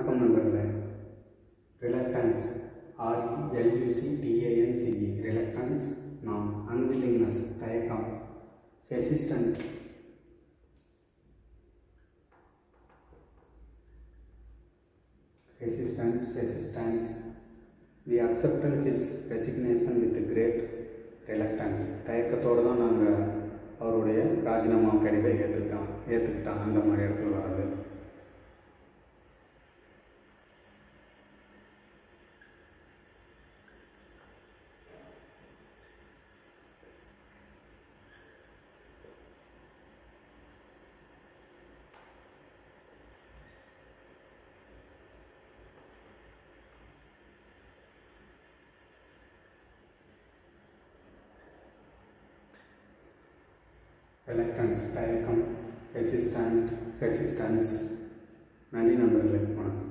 வணக்கம் நண்பர்களே reluctance R E L U C T A N C E reluctance நாம் அன்வில்லிங்னஸ் தயக்கம் hesitant hesitant hesitance we accepted his resignation with great reluctance தயக்கத்தோடு தான் நாங்கள் அவருடைய ராஜினாமா கடிதை ஏற்றுக்கிட்டோம் ஏற்றுக்கிட்டோம் அந்த மாதிரி இடத்துல வர்றது reluctance தயக்கம் ரெசிஸ்டன்ட் ரெசிஸ்டன்ஸ் நன்றி நண்பர்களே வணக்கம்